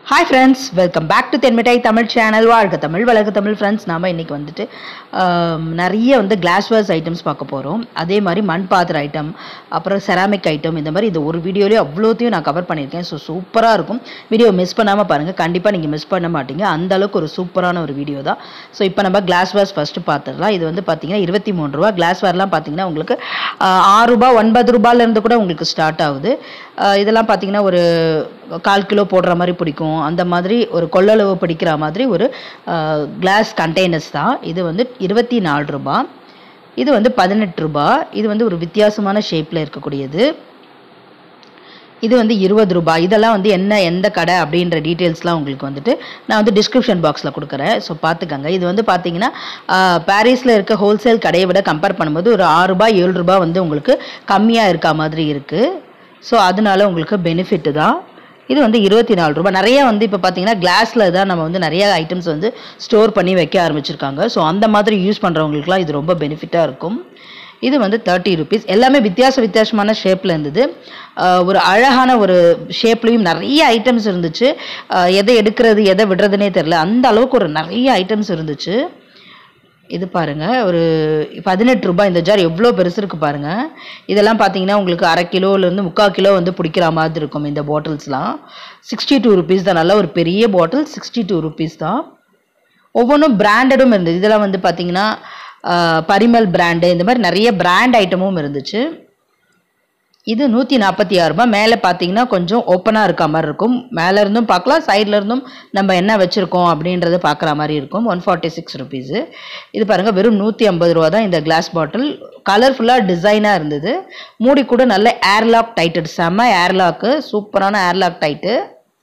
hi friends welcome back to Thenmittai Tamil channel வாழ்க தமிழ் வழக்கு Tamil friends நாம இன்னைக்கு வந்துட்டு ஆம், நிறைய வந்து கிளாஸ்வேர்ஸ் ஐட்டம்ஸ் பார்க்க போகிறோம் அதே மாதிரி மண் பாத்திர ஐட்டம் அப்புறம் செராமிக் ஐட்டம் இந்த மாதிரி இந்த ஒரு வீடியோலேயே அவ்வளோத்தையும் நான் கவர் பண்ணியிருக்கேன் ஸோ சூப்பராக இருக்கும் வீடியோ மிஸ் பண்ணாமல் பாருங்கள் கண்டிப்பாக நீங்கள் மிஸ் பண்ண மாட்டீங்க அந்த அளவுக்கு ஒரு சூப்பரான ஒரு வீடியோ தான் ஸோ இப்போ நம்ம கிளாஸ்வேர்ஸ் ஃபஸ்ட்டு பார்த்துடலாம் இது வந்து பார்த்தீங்கன்னா இருபத்தி மூணு ரூபா கிளாஸ்வேர்லாம் பார்த்தீங்கன்னா உங்களுக்கு ஆ, ஆறு ரூபா ஒன்பது ரூபாயிலேருந்து கூட உங்களுக்கு ஸ்டார்ட் ஆகுது ஆ, இதெல்லாம் பார்த்தீங்கன்னா ஒரு கால் கிலோ போடுற மாதிரி பிடிக்கும் அந்த மாதிரி ஒரு கொள்ளளவு பிடிக்கிற மாதிரி ஒரு கிளாஸ் கண்டெய்னர்ஸ் தான் இது வந்து இருபத்தி நாலு ரூபா இது வந்து பதினெட்டு ரூபா இது வந்து ஒரு வித்தியாசமான ஷேப்பில் இருக்கக்கூடியது இது வந்து இருபது ரூபாய் இதெல்லாம் வந்து என்ன எந்த கடை அப்படின்ற டீட்டெயில்ஸ்லாம் உங்களுக்கு வந்துட்டு நான் வந்து டிஸ்கிரிப்ஷன் பாக்ஸில் கொடுக்குறேன் ஸோ பார்த்துக்கங்க இது வந்து பார்த்தீங்கன்னா பாரிஸில் இருக்க ஹோல்சேல் கடையை விட கம்பேர் பண்ணும்போது ஒரு ஆறு ரூபாய் ஏழு ரூபாய் வந்து உங்களுக்கு கம்மியாக இருக்க மாதிரி இருக்குது ஸோ அதனால உங்களுக்கு பெனிஃபிட்டு தான் இது வந்து இருபத்தி நாலு ரூபாய் நிறைய வந்து இப்போ பார்த்தீங்கன்னா கிளாஸில் தான் நம்ம வந்து நிறைய ஐட்டம்ஸ் வந்து ஸ்டோர் பண்ணி வைக்க ஆரம்பிச்சிருக்காங்க ஸோ அந்த மாதிரி யூஸ் பண்ணுறவங்களுக்குலாம் இது ரொம்ப பெனிஃபிட்டாக இருக்கும் இது வந்து தேர்ட்டி ருபீஸ் எல்லாமே வித்தியாச வித்தியாசமான ஷேப்பில் இருந்தது ஆஹ் ஒரு அழகான ஒரு ஷேப்லேயும் நிறைய ஐட்டம்ஸ் இருந்துச்சு ஆஹ் எதை எடுக்கிறது எதை விடுறதுனே தெரில அந்த அளவுக்கு ஒரு நிறைய ஐட்டம்ஸ் இருந்துச்சு இது பாருங்க ஒரு பதினெட்டு ரூபாய் இந்த ஜார் எவ்வளோ பெருசு இருக்கு பாருங்க இதெல்லாம் பார்த்தீங்கன்னா உங்களுக்கு அரை கிலோலேருந்து முக்கால் கிலோ வந்து பிடிக்கிற மாதிரி இருக்கும் இந்த பாட்டில்ஸ்லாம் சிக்ஸ்டி டூ ருபீஸ் தான் நல்ல ஒரு பெரிய பாட்டில் சிக்ஸ்டி டூ ருபீஸ் தான் ஒவ்வொன்றும் பிராண்டடும் இருந்தது இதெல்லாம் வந்து பார்த்தீங்கன்னா ஆஹ், பரிமல் பிராண்டு இந்த மாதிரி நிறைய பிராண்ட் ஐட்டமும் இருந்துச்சு இது நூற்றி நாற்பத்தி ஆறு ரூபாய் மேலே பார்த்தீங்கன்னா கொஞ்சம் ஓப்பனாக இருக்க மாதிரி இருக்கும் மேலே இருந்தும் பார்க்கலாம் சைடில் இருந்தும் நம்ம என்ன வச்சுருக்கோம் அப்படின்றத பார்க்குற மாதிரி இருக்கும் ஒன் ஃபார்ட்டி சிக்ஸ் ருபீஸு இது பாருங்கள் வெறும் நூற்றி ஐம்பது ரூபா தான் இந்த கிளாஸ் பாட்டில் கலர்ஃபுல்லாக டிசைனாக இருந்தது மூடி கூட நல்ல ஏர்லாக் டைட்டட் செம்ம ஏர்லாக்கு சூப்பரான ஏர்லாக் டைட்டு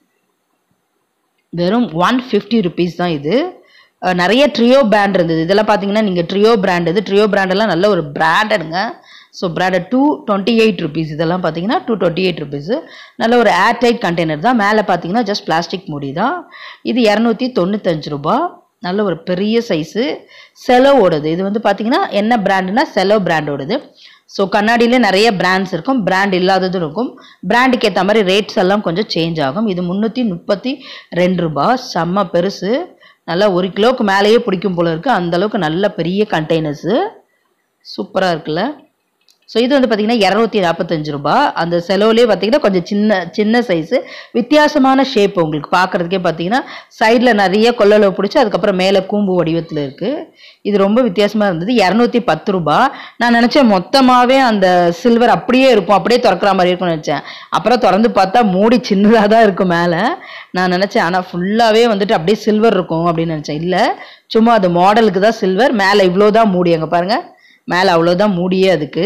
வெறும் ஒன் ஃபிஃப்டி ருபீஸ் தான் இது அஹ் நிறைய ட்ரியோ பிராண்ட் இருந்தது இதெல்லாம் பார்த்தீங்கன்னா நீங்கள் ட்ரியோ பிராண்ட் இது ட்ரியோ பிராண்டெல்லாம் நல்ல ஒரு பிராண்டடுங்க so branded two twenty eight rupees இதெல்லாம் பார்த்தீங்கன்னா டூ டுவெண்ட்டி எயிட் ருபீஸு நல்ல ஒரு ஏர்டைட் கண்டெய்னர் தான் மேலே பார்த்தீங்கன்னா ஜஸ்ட் பிளாஸ்டிக் மூடி தான் இது இரநூத்தி தொண்ணூத்தஞ்சு ரூபா நல்ல ஒரு பெரிய சைஸு செலவோடது இது வந்து பார்த்தீங்கன்னா என்ன பிராண்டுனா செலோ பிராண்டோடது ஸோ கண்ணாடியிலே நிறைய பிராண்ட்ஸ் இருக்கும் பிராண்ட் இல்லாததும் இருக்கும் பிராண்டுக்கு ஏற்ற மாதிரி ரேட்ஸ் எல்லாம் கொஞ்சம் சேஞ்ச் ஆகும் இது முந்நூற்றி முப்பத்தி ரெண்டு ரூபா செம்ம பெருசு நல்லா ஒரு கிலோவுக்கு மேலேயே பிடிக்கும் போல இருக்குது அந்த அளவுக்கு நல்ல பெரிய கண்டெய்னர்ஸு சூப்பராக இருக்குல்ல ஸோ இது வந்து பார்த்தீங்கன்னா இரநூத்தி நாற்பத்தஞ்சு ரூபா அந்த செலவுலேயே பார்த்தீங்கன்னா கொஞ்சம் சின்ன சின்ன சைஸு வித்தியாசமான ஷேப் உங்களுக்கு பார்க்குறதுக்கே பார்த்தீங்கன்னா சைடில் நிறைய கொள்ளளவு பிடிச்சி அதுக்கப்புறம் மேலே கூம்பு வடிவத்தில் இருக்குது இது ரொம்ப வித்தியாசமாக இருந்தது இரநூத்தி பத்து ரூபா நான் நினச்சேன் மொத்தமாகவே அந்த சில்வர் அப்படியே இருக்கும் அப்படியே திறக்கிற மாதிரி இருக்கும்னு நினச்சேன் அப்புறம் திறந்து பார்த்தா மூடி சின்னதாக தான் இருக்கும் மேலே நான் நினச்சேன் ஆனால் ஃபுல்லாகவே வந்துட்டு அப்படியே சில்வர் இருக்கும் அப்படின்னு நினச்சேன் இல்லை சும்மா அது மாடலுக்கு தான் சில்வர் மேலே இவ்வளோ தான் மூடி அங்கே பாருங்கள் மேலே அவ்வளோதான் மூடியே அதுக்கு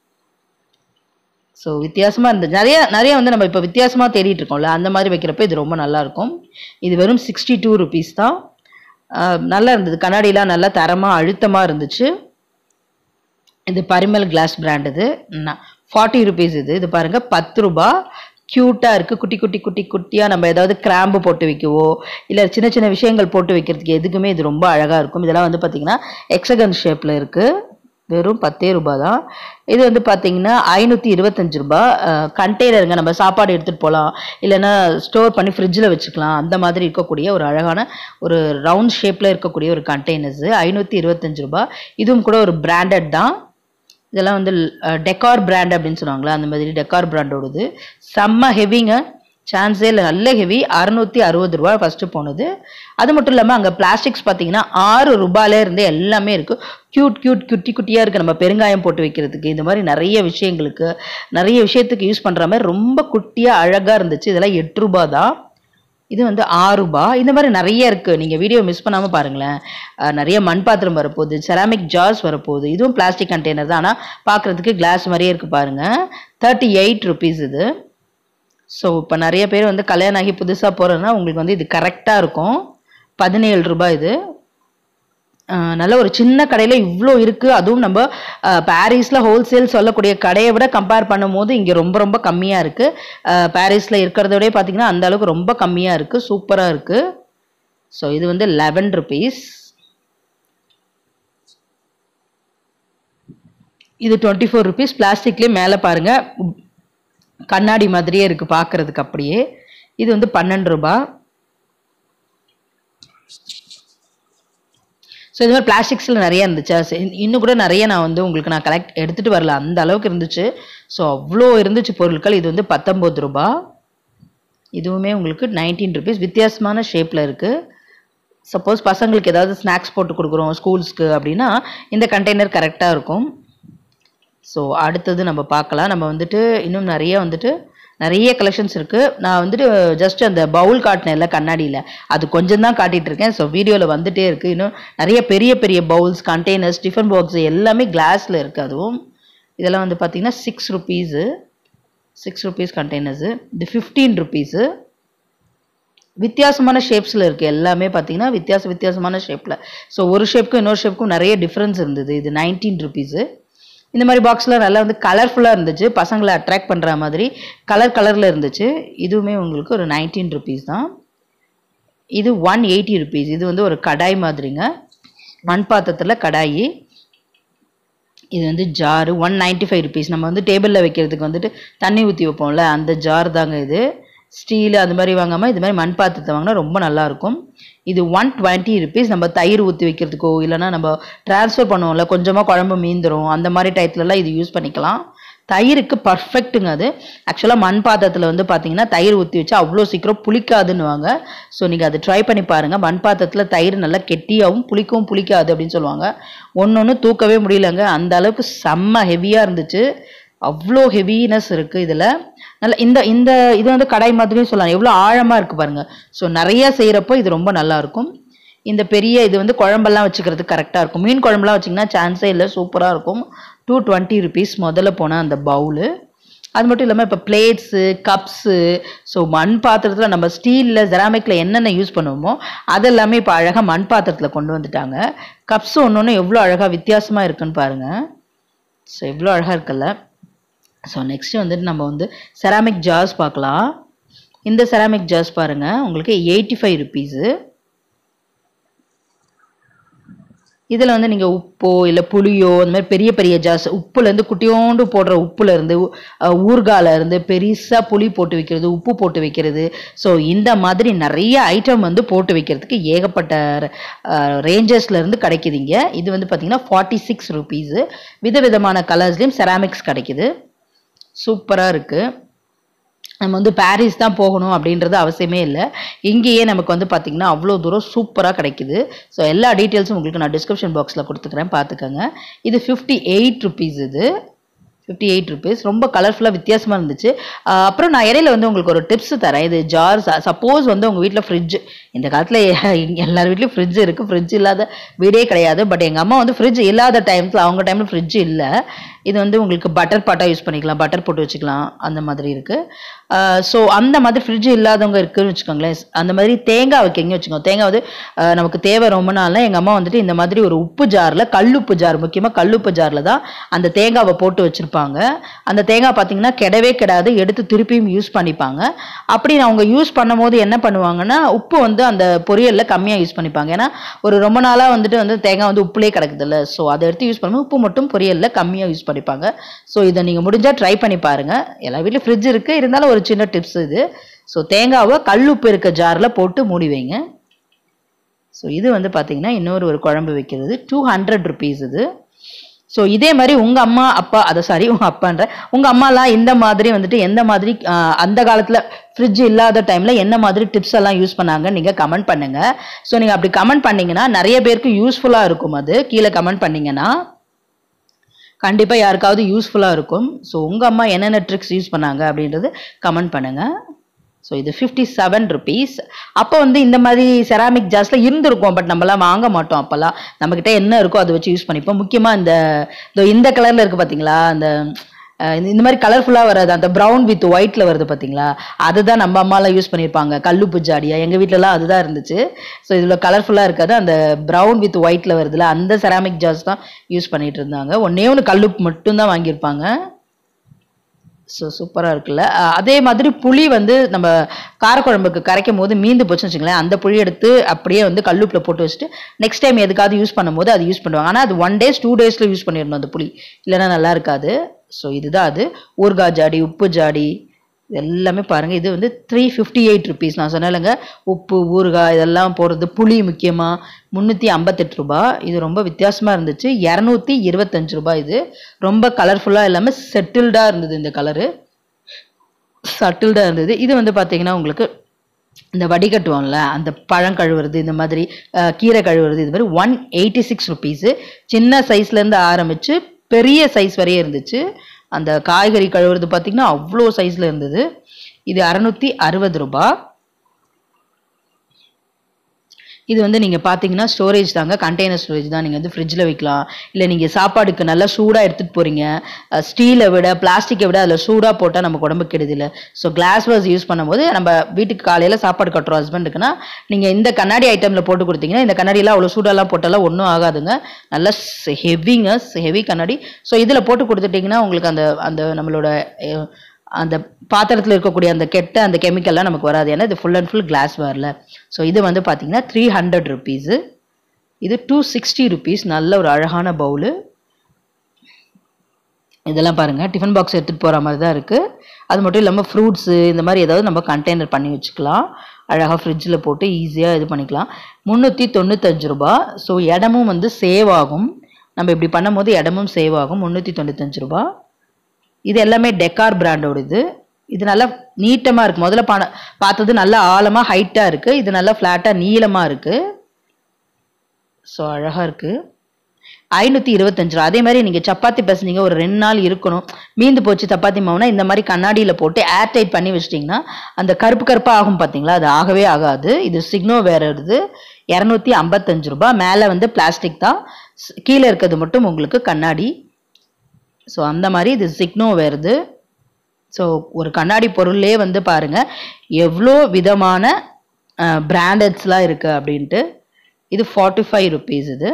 ஸோ வித்தியாசமாக இருந்தது நிறைய நிறைய வந்து நம்ம இப்போ வித்தியாசமாக தேடிட்டு இருக்கோம்ல அந்த மாதிரி வைக்கிறப்ப இது ரொம்ப நல்லா இருக்கும் இது வெறும் சிக்ஸ்டி டூ ருபீஸ் தான் ஆஹ் நல்லா இருந்தது கண்ணாடிலாம் நல்லா தரமாக அழுத்தமாக இருந்துச்சு இது பரிமல் கிளாஸ் பிராண்ட் இது ஃபார்ட்டி ருபீஸ் இது இது பாருங்க பத்து ரூபா க்யூட்டாக இருக்குது குட்டி குட்டி குட்டி குட்டியாக நம்ம ஏதாவது கிராம்பு போட்டு வைக்கவோ இல்லை சின்ன சின்ன விஷயங்கள் போட்டு வைக்கிறதுக்கு எதுக்குமே இது ரொம்ப அழகாக இருக்கும் இதெல்லாம் வந்து பார்த்திங்கன்னா எக்ஸகன் ஷேப்பில் இருக்குது வெறும் பத்தே ரூபாய் தான் இது வந்து பார்த்தீங்கன்னா ஐநூற்றி இருபத்தஞ்சு ரூபாய் கண்டெய்னருங்க நம்ம சாப்பாடு எடுத்துகிட்டு போகலாம் இல்லைன்னா ஸ்டோர் பண்ணி ஃப்ரிட்ஜில் வச்சுக்கலாம் அந்த மாதிரி இருக்கக்கூடிய ஒரு அழகான ஒரு ரவுண்ட் ஷேப்பில் இருக்கக்கூடிய ஒரு கண்டெய்னர்ஸு ஐநூற்றி இருபத்தஞ்சு ரூபாய் இதுவும் கூட ஒரு பிராண்டட் தான் இதெல்லாம் வந்து டெக்கார் பிராண்ட் அப்படின்னு சொல்லுவாங்களா அந்த மாதிரி டெக்கார் பிராண்டோடது செம்ம ஹெவிங்க சான்ஸே இல்லை நல்ல ஹெவி அறுநூத்தி அறுபது ரூபா ஃபஸ்ட்டு போனது அது மட்டும் இல்லாமல் அங்கே பிளாஸ்டிக்ஸ் பார்த்தீங்கன்னா ஆறு ரூபாயில இருந்து எல்லாமே இருக்குது க்யூட் க்யூட் குட்டி குட்டியாக இருக்குது நம்ம பெருங்காயம் போட்டு வைக்கிறதுக்கு இந்த மாதிரி நிறைய விஷயங்களுக்கு நிறைய விஷயத்துக்கு யூஸ் பண்ணுற மாதிரி ரொம்ப குட்டியாக அழகாக இருந்துச்சு இதெல்லாம் எட்டு ரூபா தான் இது வந்து ஆறு ரூபாய் இந்த மாதிரி நிறைய இருக்குது நீங்கள் வீடியோ மிஸ் பண்ணாமல் பாருங்களேன் அஹ் நிறைய மண் பாத்திரம் வரப்போகுது செராமிக் ஜார்ஸ் வரப்போகுது இதுவும் பிளாஸ்டிக் கண்டெய்னர் தான் ஆனால் பார்க்குறதுக்கு கிளாஸ் மாதிரியே இருக்குது பாருங்கள் தேர்ட்டி எயிட் ருபீஸ் இது ஸோ இப்போ நிறைய பேர் வந்து கல்யாணம் ஆகி புதுசாக போகிறதுனா உங்களுக்கு வந்து இது கரெக்டாக இருக்கும் பதினேழு ரூபாய் இது அஹ் நல்ல ஒரு சின்ன கடையில் இவ்வளோ இருக்குது அதுவும் நம்ம பாரிஸில் ஹோல்சேல் சொல்லக்கூடிய கடையை விட கம்பேர் பண்ணும்போது இங்கே ரொம்ப ரொம்ப கம்மியாக இருக்குது பாரிஸில் இருக்கிறத விட பார்த்தீங்கன்னா அந்த அளவுக்கு ரொம்ப கம்மியாக இருக்குது சூப்பராக இருக்குது ஸோ இது வந்து லெவன் ருபீஸ் இது டுவெண்ட்டி ஃபோர் ருபீஸ் பிளாஸ்டிக்லேயே மேலே பாருங்கள் கண்ணாடி மாதிரியே இருக்குது பார்க்குறதுக்கு அப்படியே இது வந்து பன்னெண்டு ரூபாய் ஸோ இது மாதிரி பிளாஸ்டிக்ஸில் நிறைய இருந்துச்சு அது சரி, இன்னும் கூட நிறைய நான் வந்து உங்களுக்கு நான் கலெக்ட் எடுத்துகிட்டு வரல அந்த அளவுக்கு இருந்துச்சு ஸோ அவ்வளோ இருந்துச்சு பொருட்கள் இது வந்து பத்தொம்பது ரூபா இதுவுமே உங்களுக்கு நைன்டீன் ருபீஸ் வித்தியாசமான ஷேப்பில் இருக்குது சப்போஸ் பசங்களுக்கு ஏதாவது ஸ்நாக்ஸ் போட்டு கொடுக்குறோம் ஸ்கூல்ஸ்க்கு அப்படின்னா இந்த கண்டெய்னர் கரெக்டாக இருக்கும் ஸோ அடுத்தது நம்ம பார்க்கலாம் நம்ம வந்துட்டு இன்னும் நிறைய வந்துட்டு நிறைய கலெக்ஷன்ஸ் இருக்குது நான் வந்துட்டு ஜஸ்ட் அந்த பவுல் காட்டினேன்ல கண்ணாடியில் அது கொஞ்சம் தான் காட்டிட்டு இருக்கேன் ஸோ வீடியோவில் வந்துட்டே இருக்குது இன்னும் நிறைய பெரிய பெரிய பவுல்ஸ் கண்டெய்னர்ஸ் டிஃபன் பாக்ஸ் எல்லாமே கிளாஸில் இருக்குது அதுவும் இதெல்லாம் வந்து பார்த்தீங்கன்னா six rupees six rupees containers இது ஃபிஃப்டீன் ருபீஸு வித்தியாசமான ஷேப்ஸில் இருக்குது எல்லாமே பார்த்தீங்கன்னா வித்தியாச வித்தியாசமான ஷேப்பில் ஸோ ஒரு ஷேப்புக்கும் இன்னொரு ஷேப்புக்கும் நிறைய டிஃப்ரென்ஸ் இருந்தது இது நைன்டீன் ருபீஸு இந்த மாதிரி பாக்ஸில் நல்லா வந்து கலர்ஃபுல்லாக இருந்துச்சு பசங்களை அட்ராக்ட் பண்ணுற மாதிரி கலர் கலரில் இருந்துச்சு இதுவுமே உங்களுக்கு ஒரு நைன்டீன் ருபீஸ் தான் இது ஒன் எயிட்டி ருபீஸ் இது வந்து ஒரு கடாய் மாதிரிங்க மண் பாத்திரத்தில் கடாயி இது வந்து jar one ninety five rupees நம்ம வந்து டேபிளில் வைக்கிறதுக்கு வந்துட்டு தண்ணி ஊற்றி வைப்போம்ல அந்த ஜார் தாங்க இது ஸ்டீல் அது மாதிரி வாங்காமல் இது மாதிரி மண் பாத்திரத்தை வாங்கினா ரொம்ப நல்லா இருக்கும் இது ஒன் டுவெண்ட்டி ருபீஸ் நம்ம தயிர் ஊற்றி வைக்கிறதுக்கோ இல்லைன்னா நம்ம ட்ரான்ஸ்ஃபர் பண்ணுவோம்ல கொஞ்சமாக குழம்பு மீந்துரும் அந்த மாதிரி டயத்துலலாம் இது யூஸ் பண்ணிக்கலாம் தயிருக்கு பர்ஃபெக்ட்டுங்க அது ஆக்சுவலாக மண் பாத்திரத்தில் வந்து பார்த்தீங்கன்னா தயிர் ஊற்றி வச்சா அவ்வளோ சீக்கிரம் புளிக்காதுன்னுவாங்க ஸோ நீங்கள் அதை ட்ரை பண்ணி பாருங்கள் மண் பாத்திரத்தில் தயிர் நல்லா கெட்டியாகவும் புளிக்கவும் புளிக்காது அப்படின்னு சொல்லுவாங்க ஒன்று ஒன்று தூக்கவே முடியலங்க அந்த அளவுக்கு செம்ம ஹெவியாக இருந்துச்சு அவ்வளோ ஹெவினஸ் இருக்குது இதில் நல்ல இந்த இந்த இது வந்து கடாய் மாதிரியும் சொல்லலாம் எவ்வளோ ஆழமாக இருக்குது பாருங்கள் ஸோ நிறைய செய்கிறப்போ இது ரொம்ப நல்லா இருக்கும் இந்த பெரிய இது வந்து குழம்பெல்லாம் வச்சுக்கிறதுக்கு கரெக்டாக இருக்கும் மீன் குழம்புலாம் வச்சிங்கன்னா சான்ஸே இல்லை சூப்பராக இருக்கும் டூ டுவெண்ட்டி ருபீஸ் முதல்ல போன அந்த பவுலு அது மட்டும் இல்லாமல் இப்போ பிளேட்ஸு கப்ஸு ஸோ மண் பாத்திரத்தில் நம்ம ஸ்டீலில் ஜெராமிக்கில் என்னென்ன யூஸ் பண்ணுவோமோ அதெல்லாமே இப்போ அழகாக மண் பாத்திரத்தில் கொண்டு வந்துட்டாங்க கப்ஸ் ஒன்று ஒன்று எவ்வளோ அழகாக வித்தியாசமாக இருக்குன்னு பாருங்கள் ஸோ எவ்வளோ அழகாக இருக்குல்ல ஸோ நெக்ஸ்ட் வந்துட்டு நம்ம வந்து செராமிக் ஜார்ஸ் பார்க்கலாம் இந்த செராமிக் ஜார்ஸ் பாருங்கள் உங்களுக்கு எயிட்டி ஃபைவ் ருபீஸு இதில் வந்து நீங்கள் உப்போ இல்லை புளியோ இந்த மாதிரி பெரிய பெரிய ஜாஸ் உப்புலேருந்து குட்டியோண்டு போடுற உப்புலேருந்து ஊறுகால இருந்து பெருசாக புளி போட்டு வைக்கிறது உப்பு போட்டு வைக்கிறது ஸோ இந்த மாதிரி நிறைய ஐட்டம் வந்து போட்டு வைக்கிறதுக்கு ஏகப்பட்ட ரேஞ்சஸ்ல இருந்து கிடைக்குதுங்க இது வந்து பார்த்தீங்கன்னா ஃபார்ட்டி சிக்ஸ் ருபீஸு விதவிதமான கலர்ஸ்லேயும் செராமிக்ஸ் கிடைக்குது சூப்பராக இருக்குது நம்ம வந்து பாரிஸ் தான் போகணும் அப்படின்றது அவசியமே இல்லை இங்கேயே நமக்கு வந்து பார்த்திங்கன்னா அவ்வளோ தூரம் சூப்பராக கிடைக்குது ஸோ எல்லா டீட்டெயில்ஸும் உங்களுக்கு நான் டிஸ்கிரிப்ஷன் பாக்ஸில் கொடுத்துக்கிறேன் பார்த்துக்கோங்க இது ஃபிஃப்டி எயிட் ருபீஸ் இது ஃபிஃப்டி எயிட் ருபீஸ் ரொம்ப கலர்ஃபுல்லாக வித்தியாசமாக இருந்துச்சு ஆஹ் அப்புறம் நான் இடையில வந்து உங்களுக்கு ஒரு டிப்ஸ் தரேன் இது ஜார் சப்போஸ் வந்து உங்கள் வீட்டில் ஃப்ரிட்ஜ் இந்த காலத்தில் எல்லார் வீட்லேயும் ஃப்ரிட்ஜ் இருக்குது ஃப்ரிட்ஜ் இல்லாத வீடே கிடையாது பட் எங்கள் அம்மா வந்து ஃப்ரிட்ஜ் இல்லாத டைம்ஸில் அவங்க டைமில் ஃப்ரிட்ஜ் இல்லை இது வந்து உங்களுக்கு பட்டர் பாட்டாக யூஸ் பண்ணிக்கலாம் பட்டர் போட்டு வச்சுக்கலாம் அந்த மாதிரி இருக்குது ஸோ அந்த மாதிரி ஃப்ரிட்ஜ் இல்லாதவங்க இருக்குன்னு வச்சுக்கோங்களேன் அந்த மாதிரி தேங்காய் வைக்கிங்க வச்சுக்கோங்க தேங்காய் வந்து ஆஹ் நமக்கு தேவை ரொம்ப நாள்னா எங்கள் அம்மா வந்துட்டு இந்த மாதிரி ஒரு உப்பு ஜாரில் கல்லுப்பு ஜார் முக்கியமாக கல்லுப்பு ஜாரில் தான் அந்த தேங்காவை போட்டு வச்சுருப்பாங்க அந்த தேங்காய் பார்த்தீங்கன்னா கெடவே கெடாது எடுத்து திருப்பியும் யூஸ் பண்ணிப்பாங்க அப்படி அவங்க யூஸ் பண்ணும்போது என்ன பண்ணுவாங்கன்னா உப்பு வந்து அந்த பொரியலில் கம்மியாக யூஸ் பண்ணிப்பாங்க ஏன்னா ஒரு ரொம்ப நாளாக வந்துட்டு வந்து தேங்காய் வந்து உப்புலே கிடக்குதுல்ல ஸோ அதை எடுத்து யூஸ் பண்ணும்போது உப்பு மட்டும் பொரியலில் கம்மியாக யூஸ் பண்ணிப்பாங்க ஸோ இதை நீங்கள் முடிஞ்சால் ட்ரை பண்ணி பாருங்கள் எல்லா வீட்லையும் ஃப்ரிட்ஜ் இருக்குது இருந்தாலும் ஒரு சின்ன டிப்ஸ் இது ஸோ தேங்காவை கல்லுப்பு இருக்க ஜாரில் போட்டு மூடி வைங்க ஸோ இது வந்து பார்த்தீங்கன்னா இன்னொரு ஒரு குழம்பு வைக்கிறது டூ ஹண்ட்ரட் ருபீஸ் இது ஸோ இதே மாதிரி உங்கள் அம்மா அப்பா அதை சாரி உங்கள் அப்பான்ற உங்கள் அம்மாலாம் இந்த மாதிரி வந்துட்டு எந்த மாதிரி ஆஹ், அந்த காலத்தில் ஃப்ரிட்ஜ் இல்லாத டைமில் என்ன மாதிரி டிப்ஸ் எல்லாம் யூஸ் பண்ணாங்க நீங்கள் கமெண்ட் பண்ணுங்கள் ஸோ நீங்கள் அப்படி கமெண்ட் பண்ணீங்கன்னா நிறைய பேருக்கு யூஸ்ஃபுல்லாக இருக்கும் அது கீழே கமெண்ட் பண்ணீங்கன்னா கண்டிப்பாக யாருக்காவது யூஸ்ஃபுல்லாக இருக்கும் ஸோ உங்கள் அம்மா என்னென்ன ட்ரிக்ஸ் யூஸ் பண்ணாங்க அப்படின்றது கமெண்ட் பண்ணுங்கள் ஸோ இது ஃபிஃப்டி செவன் ருபீஸ் அப்போ வந்து இந்த மாதிரி செராமிக் ஜாஸ்ல இருந்திருக்கும் பட் நம்மலாம் வாங்க மாட்டோம் அப்போல்லாம் நம்மக்கிட்ட என்ன இருக்கோ அதை வச்சு யூஸ் பண்ணிப்போம் முக்கியமாக இந்த இதோ இந்த கலரில் இருக்குது பார்த்தீங்களா அந்த அஹ், இந்த- இந்த மாதிரி கலர்ஃபுல்லாக வராது அந்த ப்ரௌன் வித் ஒயிட்டில் வருது பார்த்தீங்களா அதுதான் நம்ம அம்மாலாம் யூஸ் பண்ணியிருப்பாங்க கல்லுப்பு ஜாடியா எங்கள் வீட்டிலலாம் அதுதான் இருந்துச்சு ஸோ இதில் கலர்ஃபுல்லாக இருக்காது அந்த ப்ரௌன் வித் ஒயிட்டில் வருதுல அந்த செராமிக் ஜார்ஸ் தான் யூஸ் பண்ணிட்டு இருந்தாங்க ஒன்னே ஒன்று கல்லுப்பு மட்டும்தான் வாங்கியிருப்பாங்க ஸோ சூப்பராக இருக்குல்ல அஹ் அதே மாதிரி புளி வந்து நம்ம காரக்குழம்புக்கு கரைக்கும் போது மீந்து போச்சுன்னு வச்சுங்களேன் அந்த புளி எடுத்து அப்படியே வந்து கல்லுப்பில் போட்டு வச்சுட்டு நெக்ஸ்ட் டைம் எதுக்காவது யூஸ் பண்ணும்போது அது யூஸ் பண்ணுவாங்க ஆனால் அது ஒன் டேஸ் டூ டேஸில் யூஸ் பண்ணிடணும் அந்த புளி இல்லைன்னா நல்லா இருக்காது ஸோ இதுதான் அது ஊறுகாய் ஜாடி உப்பு ஜாடி இது எல்லாமே பாருங்கள் இது வந்து த்ரீ ஃபிஃப்டி எயிட் ருபீஸ் நான் சொன்னேன்லங்க உப்பு ஊறுகாய் இதெல்லாம் போடுறது புளி முக்கியமாக முந்நூற்றி ஐம்பத்தெட்டு ரூபா இது ரொம்ப வித்தியாசமாக இருந்துச்சு இரநூத்தி இருபத்தஞ்சு ரூபாய் இது ரொம்ப கலர்ஃபுல்லாக இல்லாமல் செட்டில்டாக இருந்தது இந்த கலரு சட்டில்டாக இருந்தது இது வந்து பார்த்தீங்கன்னா உங்களுக்கு இந்த வடிகட்டுவோம்ல அந்த பழம் கழுவுறது இந்த மாதிரி அஹ், கீரை கழுவுறது இது மாதிரி ஒன் எயிட்டி சிக்ஸ் ருபீஸு சின்ன சைஸ்லேருந்து ஆரம்பித்து பெரிய சைஸ் வரையே இருந்துச்சு அந்த காய்கறி கழுவுறது பார்த்தீங்கன்னா அவ்வளோ சைஸில் இருந்தது இது அறநூற்றி அறுபது ரூபா இது வந்து நீங்கள் பார்த்தீங்கன்னா ஸ்டோரேஜ் தாங்க கண்டெய்னர் ஸ்டோரேஜ் தான் நீங்கள் வந்து ஃப்ரிட்ஜில் வைக்கலாம் இல்லை நீங்கள் சாப்பாடுக்கு நல்லா சூடாக எடுத்துகிட்டு போகிறீங்க ஸ்டீலை விட பிளாஸ்டிக்கை விட அதில் சூடாக போட்டால் நமக்கு உடம்பு கெடுதில்ல ஸோ கிளாஸ் வாஸ் யூஸ் பண்ணும்போது நம்ம வீட்டுக்கு காலையில் சாப்பாடு கட்டுறோம் ஹஸ்பண்டுக்குன்னா நீங்கள் இந்த கண்ணாடி ஐட்டமில் போட்டு கொடுத்தீங்கன்னா இந்த கண்ணாடியெல்லாம் அவ்வளோ சூடாலாம் போட்டாலாம் ஒன்றும் ஆகாதுங்க நல்லா ஹெவிங்க ஹெவி கண்ணாடி ஸோ இதில் போட்டு கொடுத்துட்டிங்கன்னா உங்களுக்கு அந்த அந்த நம்மளோட அஹ், அந்த பாத்திரத்தில் இருக்கக்கூடிய அந்த கெட்ட அந்த கெமிக்கல்லாம் நமக்கு வராது ஏன்னா இது ஃபுல் அண்ட் ஃபுல் கிளாஸ் வரல ஸோ இது வந்து பார்த்தீங்கன்னா த்ரீ ஹண்ட்ரட் ருபீஸு இது டூ சிக்ஸ்டி ருபீஸ் நல்ல ஒரு அழகான பவுலு இதெல்லாம் பாருங்கள் டிஃபன் பாக்ஸ் எடுத்துகிட்டு போகிற மாதிரி தான் இருக்குது அது மட்டும் இல்லாமல் ஃப்ரூட்ஸு இந்த மாதிரி ஏதாவது நம்ம கண்டெய்னர் பண்ணி வச்சுக்கலாம் அழகாக ஃப்ரிட்ஜில் போட்டு ஈஸியாக இது பண்ணிக்கலாம் முந்நூற்றி தொண்ணூத்தஞ்சு ரூபா ஸோ இடமும் வந்து சேவ் ஆகும் நம்ம இப்படி பண்ணும்போது இடமும் சேவ் ஆகும் முந்நூற்றி தொண்ணூத்தஞ்சு ரூபா இது எல்லாமே டெக்கார் பிராண்டோட இது இது நல்லா நீட்டமாக இருக்குது முதல்ல பான பார்த்தது நல்லா ஆழமாக ஹைட்டாக இருக்குது இது நல்லா ஃப்ளாட்டாக நீளமாக இருக்குது ஸோ அழகாக இருக்குது ஐநூற்றி இருபத்தஞ்சு ரூபா அதே மாதிரி நீங்கள் சப்பாத்தி பிசைஞ்சீங்க ஒரு ரெண்டு நாள் இருக்கணும் மீந்து போச்சு சப்பாத்தி மாவுனா இந்த மாதிரி கண்ணாடியில் போட்டு ஏர் டைட் பண்ணி வச்சிட்டிங்கன்னா அந்த கருப்பு கருப்பாக ஆகும் பார்த்தீங்களா அது ஆகவே ஆகாது இது சிக்னோ வேற இது இரநூத்தி ஐம்பத்தஞ்சு ரூபா மேலே வந்து பிளாஸ்டிக் தான் ஸ்- கீழே இருக்கிறது மட்டும் உங்களுக்கு கண்ணாடி ஸோ அந்த மாதிரி இது சிக்னோ வருது ஸோ ஒரு கண்ணாடி பொருள்லே வந்து பாருங்க எவ்வளோ விதமான பிராண்டட்ஸ்லாம் இருக்கு அப்படின்ட்டு இது ஃபார்ட்டி ஃபைவ் ருபீஸ் இது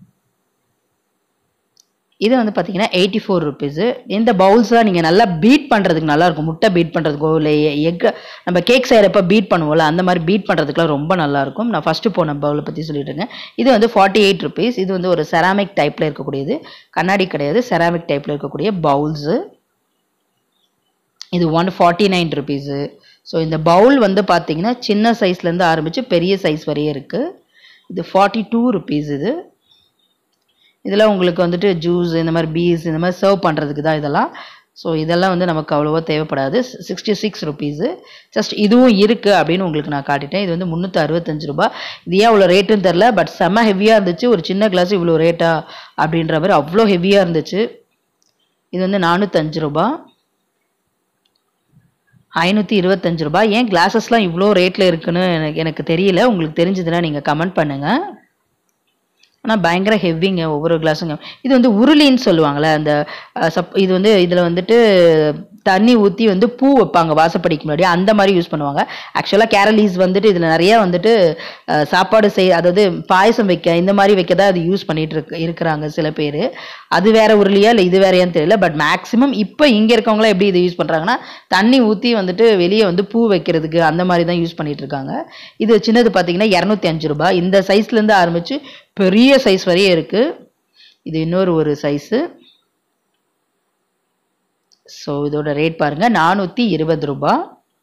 இது வந்து பார்த்தீங்கன்னா எயிட்டி ஃபோர் ருபீஸு இந்த பவுல்ஸ்லாம் நீங்கள் நல்லா பீட் பண்ணுறதுக்கு நல்லா இருக்கும் முட்டை பீட் பண்ணுறதுக்கோ இல்லை எக் நம்ம கேக் செய்கிறப்ப பீட் பண்ணுவோம்ல அந்த மாதிரி பீட் பண்ணுறதுக்குலாம் ரொம்ப நல்லா இருக்கும் நான் ஃபஸ்ட்டு போன பவுலை பற்றி சொல்லிட்டு இருக்கேன் இது வந்து ஃபார்ட்டி எயிட் ருபீஸ் இது வந்து ஒரு செராமிக் டைப்பில் இருக்கக்கூடியது கண்ணாடி கிடையாது செராமிக் டைப்பில் இருக்கக்கூடிய பவுல்ஸு இது one forty nine rupees so இந்த பவுல் வந்து பார்த்தீங்கன்னா சின்ன சைஸ்லேருந்து ஆரம்பித்து பெரிய சைஸ் வரையும் இருக்குது இது ஃபார்ட்டி டூ ருபீஸ் இது இதில் உங்களுக்கு வந்துட்டு ஜூஸ் இந்த மாதிரி பீஸ் இந்த மாதிரி சர்வ் பண்ணுறதுக்கு தான் இதெல்லாம் ஸோ இதெல்லாம் வந்து நமக்கு அவ்வளோவா தேவைப்படாது சிக்ஸ்டி சிக்ஸ் ருபீஸு ஜஸ்ட் இதுவும் இருக்குது அப்படின்னு உங்களுக்கு நான் காட்டிட்டேன் இது வந்து முந்நூற்றி அறுபத்தஞ்சு ரூபா இது ஏன் அவ்வளோ ரேட்டுன்னு தெரில பட் செம்ம ஹெவியாக இருந்துச்சு ஒரு சின்ன கிளாஸ் இவ்வளோ ரேட்டா அப்படின்ற மாதிரி அவ்வளோ ஹெவியாக இருந்துச்சு இது வந்து நானூற்றஞ்சு ரூபா ஐநூற்றி இருபத்தஞ்சு ரூபாய் ஏன் கிளாஸஸ்லாம் இவ்வளோ ரேட்டில் இருக்குன்னு எனக்கு எனக்கு தெரியல உங்களுக்கு தெரிஞ்சதுன்னா நீங்கள் கமெண்ட் பண்ணுங்கள் ஆனால் பயங்கர ஹெவிங்க ஒவ்வொரு கிளாஸுங்க இது வந்து உருளின்னு சொல்லுவாங்கள்ல அந்த அஹ், சப் இது வந்து இதில் வந்துட்டு தண்ணி ஊற்றி வந்து பூ வைப்பாங்க வாசப்படிக்கு முன்னாடி அந்த மாதிரி யூஸ் பண்ணுவாங்க ஆக்சுவலாக கேரளீஸ் வந்துட்டு இதில் நிறையா வந்துட்டு அஹ், சாப்பாடு செய் அதாவது பாயசம் வைக்க இந்த மாதிரி வைக்க தான் அது யூஸ் பண்ணிட்டு இருக்கு இருக்கிறாங்க சில பேர் அது வேற உருளியா இல்லை இது வேறையான்னு தெரியல பட் மேக்ஸிமம் இப்போ இங்கே இருக்கவங்களாம் எப்படி இதை யூஸ் பண்ணுறாங்கன்னா தண்ணி ஊற்றி வந்துட்டு வெளியே வந்து பூ வைக்கிறதுக்கு அந்த மாதிரி தான் யூஸ் பண்ணிட்டு இருக்காங்க இது சின்னது பார்த்தீங்கன்னா இரநூத்தி அஞ்சு ரூபாய் இந்த சைஸ்லேருந்து ஆரம்பித்து பெரிய சைஸ் வரையும் இருக்குது இது இன்னொரு ஒரு சைஸு ஸோ இதோட ரேட் பாருங்க நானூற்றி இருபது ரூபாய்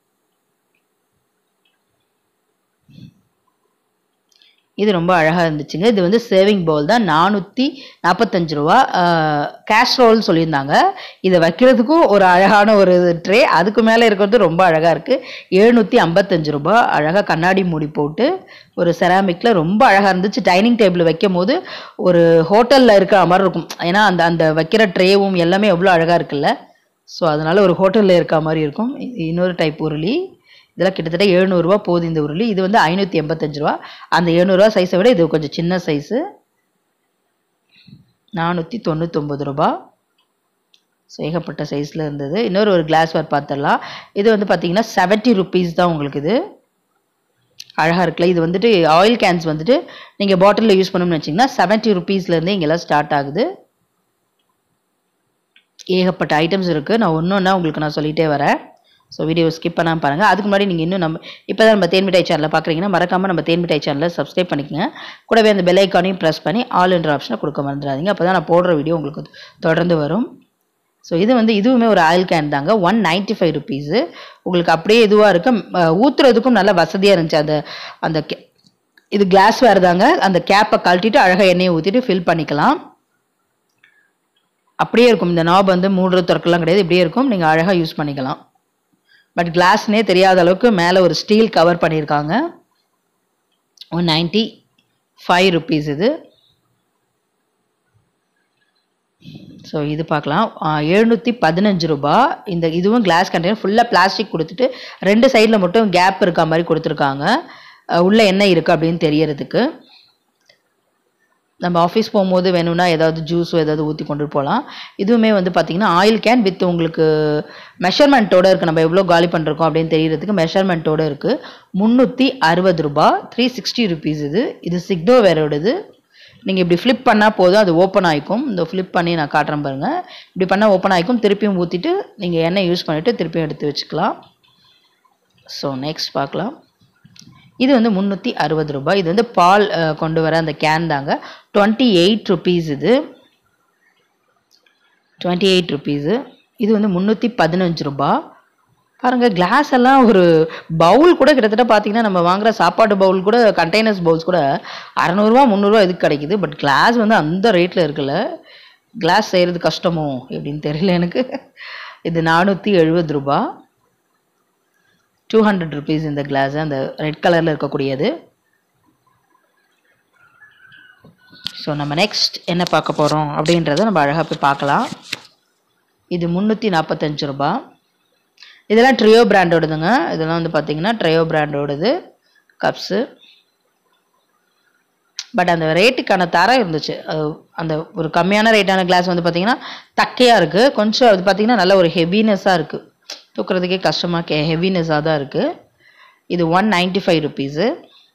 இது ரொம்ப அழகாக இருந்துச்சுங்க இது வந்து சேவிங் பவுல் தான் நானூற்றி நாற்பத்தஞ்சு ரூபா கேஸ்ட்ரோல்னு சொல்லியிருந்தாங்க இதை வைக்கிறதுக்கும் ஒரு அழகான ஒரு ட்ரே அதுக்கு மேலே இருக்கிறது ரொம்ப அழகாக இருக்குது எழுநூற்றி ஐம்பத்தஞ்சு ரூபா அழகாக கண்ணாடி மூடி போட்டு ஒரு செராமிக்கில் ரொம்ப அழகாக இருந்துச்சு டைனிங் டேபிள் வைக்கும் போது ஒரு ஹோட்டலில் இருக்கிற மாதிரி இருக்கும் ஏன்னா அந்த அந்த வைக்கிற ட்ரேவும் எல்லாமே எவ்வளோ அழகாக இருக்குல்ல ஸோ அதனால ஒரு ஹோட்டலில் இருக்க மாதிரி இருக்கும் இது இன்னொரு டைப் உருளி இதெல்லாம் கிட்டத்தட்ட எழுநூறுவா போகுது இந்த உருளி இது வந்து ஐநூற்றி எண்பத்தஞ்சு ரூபா அந்த எழுநூறுவா சைஸை விட இது கொஞ்சம் சின்ன சைஸு நானூற்றி தொண்ணூத்தொம்பது ரூபா ஸோ ஏகப்பட்ட சைஸில் இருந்தது இன்னொரு ஒரு கிளாஸ் வேர் பார்த்துடலாம் இது வந்து பார்த்தீங்கன்னா செவன்ட்டி ருபீஸ் தான் உங்களுக்கு இது அழகாக இருக்குல்ல இது வந்துட்டு ஆயில் கேன்ஸ் வந்துட்டு நீங்கள் பாட்டிலில் யூஸ் பண்ணணும்னு வச்சிங்கன்னா செவன்ட்டி ருபீஸ்லேருந்து இங்கெல்லாம் ஸ்டார்ட் ஆகுது ஏகப்பட்ட ஐட்டம்ஸ் இருக்குது நான் ஒன்று ஒன்றா உங்களுக்கு நான் சொல்லிகிட்டே வரேன் ஸோ வீடியோ ஸ்கிப் பண்ணாமல் பாருங்கள் அதுக்கு முன்னாடி நீங்கள் இன்னும் நம்ம இப்போ தான் நம்ம தேன்மிட்டாய் சேனலை பார்க்குறீங்கன்னா மறக்காமல் நம்ம தேன்மிட்டாய் சேனலை சப்ஸ்கிரைப் பண்ணிக்கங்க கூடவே அந்த பெல் ஐக்கானையும் ப்ரெஸ் பண்ணி ஆல் என்ற ஆப்ஷனை கொடுக்க மறந்துடாதீங்க அப்போ தான் நான் போடுற வீடியோ உங்களுக்கு தொடர்ந்து வரும் ஸோ இது வந்து இதுவுமே ஒரு ஆயில் கேன் தாங்க ஒன் நைன்ட்டி ஃபைவ் ருபீஸு உங்களுக்கு அப்படியே இதுவாக இருக்கு அஹ் ஊத்துறதுக்கும் நல்ல வசதியாக இருந்துச்சு அந்த அந்த ca- இது கிளாஸ் வேறு தாங்க அந்த கேப்பை கழட்டிட்டு அழகாக எண்ணெயை ஊற்றிட்டு ஃபில் பண்ணிக்கலாம் அப்படியே இருக்கும் இந்த நாப் வந்து மூடுறது திறக்கலாம் கிடையாது இப்படியே இருக்கும் நீங்கள் அழகாக யூஸ் பண்ணிக்கலாம் பட் கிளாஸ்னே தெரியாத அளவுக்கு மேலே ஒரு ஸ்டீல் கவர் பண்ணியிருக்காங்க ஒன் நைன்ட்டி ஃபைவ் ருபீஸ் இது ஸோ இது பார்க்கலாம் எழுநூற்றி பதினஞ்சு ரூபா இந்த இதுவும் கிளாஸ் கண்டெய்னர் ஃபுல்லாக பிளாஸ்டிக் கொடுத்துட்டு ரெண்டு சைடில் மட்டும் கேப் இருக்க மாதிரி கொடுத்துருக்காங்க அஹ் உள்ள என்ன இருக்குது அப்படின்னு தெரியறதுக்கு நம்ம ஆஃபீஸ் போகும்போது வேணும்னா ஏதாவது ஜூஸோ ஏதாவது ஊற்றி கொண்டு போகலாம் இதுவுமே வந்து பார்த்தீங்கன்னா ஆயில் கேன் வித் உங்களுக்கு மெஷர்மெண்ட்டோட இருக்குது நம்ம எவ்வளோ காலி பண்ணிருக்கோம் அப்படின்னு தெரியறதுக்கு மெஷர்மெண்ட்டோட இருக்குது முந்நூற்றி அறுபது ரூபா த்ரீ சிக்ஸ்டி ருபீஸ் இது இது சிக்னோ வேரோடது நீங்கள் இப்படி ஃப்ளிப் பண்ணால் போதும் அது ஓப்பன் ஆகிக்கும் இந்த ஃப்ளிப் பண்ணி நான் காட்டுறேன் பாருங்கள் இப்படி பண்ணால் ஓப்பன் ஆகிக்கும் திருப்பியும் ஊற்றிட்டு நீங்கள் எண்ணெய் யூஸ் பண்ணிவிட்டு திருப்பியும் எடுத்து வச்சுக்கலாம் ஸோ நெக்ஸ்ட் பார்க்கலாம் இது வந்து முந்நூற்றி அறுபது ரூபாய் இது வந்து பால் அஹ், கொண்டு வர அந்த கேன் தாங்க டுவெண்ட்டி எயிட் ருபீஸ் இது டுவெண்ட்டி எயிட் ருபீஸு இது வந்து முந்நூற்றி பதினஞ்சு ரூபா பாருங்கள் கிளாஸ் எல்லாம் ஒரு பவுல் கூட கிட்டத்தட்ட பார்த்தீங்கன்னா நம்ம வாங்குற சாப்பாடு பவுல் கூட கண்டெய்னர்ஸ் பவுல்ஸ் கூட அறநூறுவா முந்நூறுரூவா இதுக்கு கிடைக்குது பட் கிளாஸ் வந்து அந்த ரேட்டில் இருக்குல்ல கிளாஸ் செய்கிறது கஷ்டமோ எப்படின்னு தெரியல எனக்கு இது நானூற்றி எழுபது ரூபா டூ ஹண்ட்ரட் ருபீஸ் இந்த கிளாஸ் அந்த ரெட் கலரில் இருக்கக்கூடியது ஸோ நம்ம நெக்ஸ்ட் என்ன பார்க்க போகிறோம் அப்படின்றத நம்ம அழகாக போய் பார்க்கலாம் இது முந்நூற்றி நாற்பத்தஞ்சு ரூபா இதெல்லாம் ட்ரையோ பிராண்டோடதுங்க இதெல்லாம் வந்து பார்த்தீங்கன்னா ட்ரையோ பிராண்டோடது கப்ஸு பட் அந்த ரேட்டுக்கான தரம் இருந்துச்சு அது அந்த ஒரு கம்மியான ரேட்டான கிளாஸ் வந்து பார்த்தீங்கன்னா தக்கையாக இருக்குது கொஞ்சம் அது பார்த்தீங்கன்னா நல்ல ஒரு ஹெவினஸ்ஸாக இருக்குது தூக்குறதுக்கே கஷ்டமாக கே ஹெவினஸ்ஸாக தான் இருக்குது இது one ninety five rupees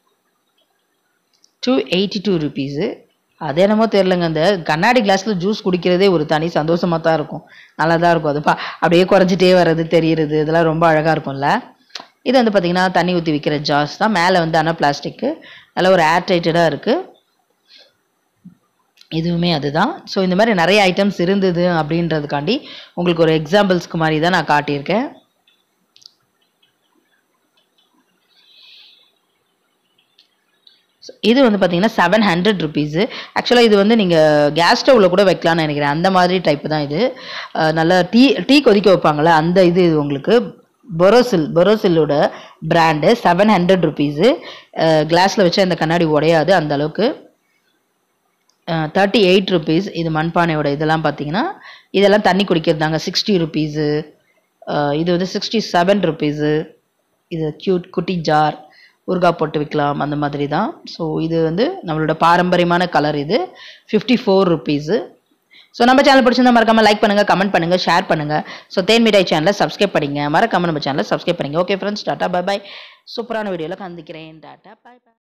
two eighty two rupees அது என்னமோ தெரிலங்க அந்த கண்ணாடி கிளாஸில் ஜூஸ் குடிக்கிறதே ஒரு தனி சந்தோஷமாக தான் இருக்கும் நல்லா தான் இருக்கும் அது பா அப்படியே குறைஞ்சிட்டே வர்றது தெரியுறது இதெல்லாம் ரொம்ப அழகாக இருக்கும்ல இது வந்து பார்த்திங்கன்னா தண்ணி ஊற்றி விற்கிற ஜார்ஸ் தான் மேலே வந்து ஆனால் பிளாஸ்டிக்கு நல்லா ஒரு ஏர் டைட்டடாக இருக்குது இதுவுமே அதுதான் ஸோ இந்த மாதிரி நிறைய ஐட்டம்ஸ் இருந்தது அப்படின்றதுக்காண்டி உங்களுக்கு ஒரு எக்ஸாம்பிள்ஸ்க்கு மாதிரி தான் நான் காட்டியிருக்கேன் So, இது வந்து பார்த்தீங்கன்னா செவன் ஹண்ட்ரட் ருபீஸு ஆக்சுவலாக இது வந்து நீங்கள் கேஸ் ஸ்டவ்வில் கூட வைக்கலாம்னு நினைக்கிறேன் அந்த மாதிரி டைப்பு தான் இது அஹ் நல்லா டீ டீ கொதிக்க வைப்பாங்கள்ல அந்த இது இது உங்களுக்கு பொரோசில் பொரோசிலோட பிராண்டு செவன் ஹண்ட்ரட் ருபீஸு கிளாஸில் வச்சா இந்த கண்ணாடி உடையாது அந்த அளவுக்கு தேர்ட்டி எயிட் ருபீஸ் இது மண்பானையோட இதெல்லாம் பார்த்தீங்கன்னா இதெல்லாம் தண்ணி குடிக்கிறது தாங்க சிக்ஸ்டி ருபீஸு இது வந்து சிக்ஸ்டி செவன் ருபீஸு இது க்யூட் குட்டி ஜார் ஊறுகாய் போட்டு விற்கலாம் அந்த மாதிரி தான் ஸோ இது வந்து நம்மளோட பாரம்பரியமான கலர் இது ஃபிஃப்டி ஃபோர் ருபீஸு ஸோ நம்ம சேனல் பிடிச்சிருந்தா மறக்காம லைக் பண்ணுங்க கமெண்ட் பண்ணுங்க ஷேர் பண்ணுங்க ஸோ தேன் மிட்டாய் சேனலை சப்ஸ்கிரைப் பண்ணிங்க மறக்காம நம்ம சேனலை சப்ஸ்கிரைப் பண்ணுங்க okay friends tata bye bye சூப்பரான வீடியோவில் கந்திக்கிறேன் டாட்டா பை பை